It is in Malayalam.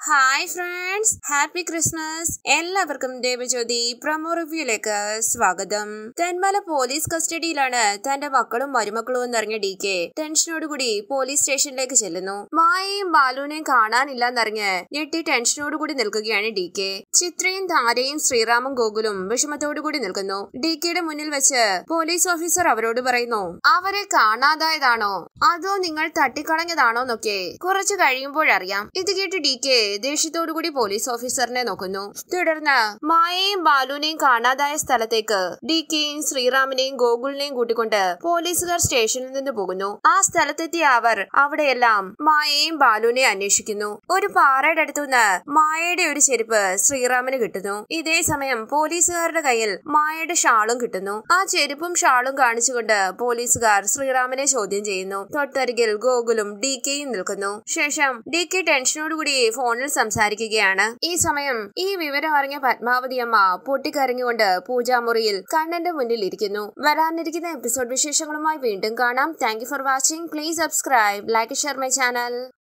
ഹായ് ഫ്രണ്ട്സ് ഹാപ്പി ക്രിസ്മസ് എല്ലാവർക്കും ദേവജ്യോതി പ്രമോ റിവ്യൂയിലേക്ക് സ്വാഗതം തെന്മല പോലീസ് കസ്റ്റഡിയിലാണ് തന്റെ മക്കളും മരുമക്കളും എന്നിറങ്ങിയ ഡി കെ ടെൻഷനോടുകൂടി പോലീസ് സ്റ്റേഷനിലേക്ക് ചെല്ലുന്നു മായയും ബാലുവിനെയും കാണാനില്ലെന്നറിഞ്ഞ് ഞെട്ടി ടെൻഷനോടുകൂടി നിൽക്കുകയാണ് ഡി കെ ചിത്രയും ധാരയും ശ്രീറാമും ഗോകുലും വിഷമത്തോടുകൂടി നിൽക്കുന്നു ഡി കെയുടെ മുന്നിൽ വെച്ച് പോലീസ് ഓഫീസർ അവരോട് പറയുന്നു അവരെ കാണാതായതാണോ അതോ നിങ്ങൾ തട്ടിക്കളഞ്ഞതാണോ എന്നൊക്കെ കുറച്ചു കഴിയുമ്പോഴറിയാം ഇത് കേട്ട് ഡി കെ ദേഷ്യത്തോടുകൂടി പോലീസ് ഓഫീസറിനെ നോക്കുന്നു തുടർന്ന് മായയും ബാലുവിനെയും കാണാതായ സ്ഥലത്തേക്ക് ഡി കെയും ശ്രീറാമിനെയും ഗോകുലിനെയും കൂട്ടിക്കൊണ്ട് പോലീസുകാർ സ്റ്റേഷനിൽ നിന്ന് പോകുന്നു ആ സ്ഥലത്തെത്തിയ അവർ അവിടെയെല്ലാം മായയും ബാലുവിനെയും അന്വേഷിക്കുന്നു ഒരു പാറയുടെ അടുത്തുനിന്ന് മായയുടെ ഒരു ചെരുപ്പ് ശ്രീറാമിന് കിട്ടുന്നു ഇതേ സമയം പോലീസുകാരുടെ കയ്യിൽ മായയുടെ ഷാളും കിട്ടുന്നു ആ ചെരുപ്പും ഷാളും കാണിച്ചുകൊണ്ട് പോലീസുകാർ ശ്രീറാമിനെ ചോദ്യം ചെയ്യുന്നു തൊട്ടരികിൽ ഗോകുലും ഡി കെയും നിൽക്കുന്നു ശേഷം ഡി കെ ടെൻഷനോടുകൂടി ഫോണിൽ സംസാരിക്കുകയാണ് ഈ സമയം ഈ വിവരം അറിഞ്ഞ പത്മാവതി അമ്മ പൊട്ടിക്കരഞ്ഞുകൊണ്ട് പൂജാമുറിയിൽ കണ്ണന്റെ മുന്നിൽ ഇരിക്കുന്നു വരാനിരിക്കുന്ന എപ്പിസോഡ് വിശേഷങ്ങളുമായി വീണ്ടും കാണാം thank for watching please subscribe like share my channel